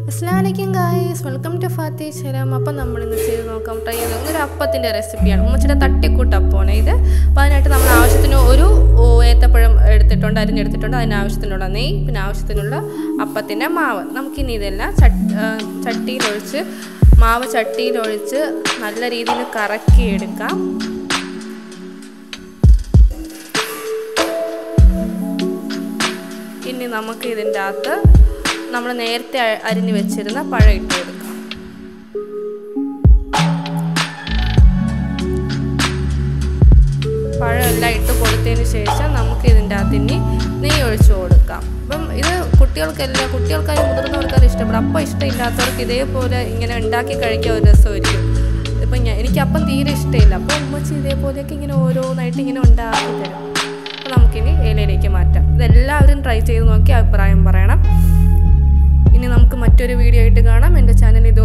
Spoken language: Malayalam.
അസ്ലാമലൈക്കും ഗായ്സ് വെൽക്കം ടു ഫാത്തി ശരം അപ്പം നമ്മൾ ഇന്ന് ചെയ്ത് നോക്കാം ട്രൈ ചെയ്ത് ഒരു അപ്പത്തിൻ്റെ റെസിപ്പിയാണ് ഉമ്മച്ചിയുടെ തട്ടിക്കൂട്ട് അപ്പമാണ് ഇത് അപ്പോൾ അതിനായിട്ട് നമ്മൾ ആവശ്യത്തിന് ഒരു ഓ, ഏത്തപ്പഴം എടുത്തിട്ടുണ്ട് അരിഞ്ഞെടുത്തിട്ടുണ്ട് അതിന് ആവശ്യത്തിനുള്ള നെയ്യ് പിന്നെ ആവശ്യത്തിനുള്ള അപ്പത്തിൻ്റെ മാവ് നമുക്കിനി ഇതെല്ലാം ചട്ട് ആ, ചട്ടിയിലൊഴിച്ച് മാവ് ചട്ടിയിലൊഴിച്ച് നല്ല രീതിയിൽ കറക്കി എടുക്കാം ഇനി നമുക്ക് ഇതിൻ്റെ അകത്ത് നമ്മൾ നേരത്തെ അ- അരിഞ്ഞു വെച്ചിരുന്ന പഴം ഇട്ട് കൊടുക്കാം പഴം എല്ലാം ഇട്ട് കൊടുത്തതിന് ശേഷം നമുക്ക് ഇതിൻ്റെ അകത്ത് ഇനി നെയ്യ് ഒഴിച്ചു കൊടുക്കാം അപ്പം ഇത് കുട്ടികൾക്കെല്ലാം കുട്ടികൾക്കായി മുതിർന്നവർക്കത് ഇഷ്ടപ്പെടും അപ്പം ഇഷ്ടമില്ലാത്തവർക്ക് ഇതേപോലെ ഇങ്ങനെ ഉണ്ടാക്കി കഴിക്കാൻ ഒരു രസമായിരിക്കും ഇപ്പം ഞാൻ എനിക്ക് അപ്പം തീരെ ഇഷ്ടമില്ല അപ്പം ഉമ്മച്ചി ഇതേപോലെയൊക്കെ ഇങ്ങനെ ഓരോന്നായിട്ട് ഇങ്ങനെ ഉണ്ടാക്കി തരും അപ്പോൾ നമുക്കിനി ഇലയിലേക്ക് മാറ്റാം ഇതെല്ലാവരും ട്രൈ ചെയ്ത് നോക്കി അഭിപ്രായം പറയണം ഇനി നമുക്ക് മറ്റൊരു വീഡിയോ ആയിട്ട് കാണാം എൻ്റെ ചാനൽ ഇത്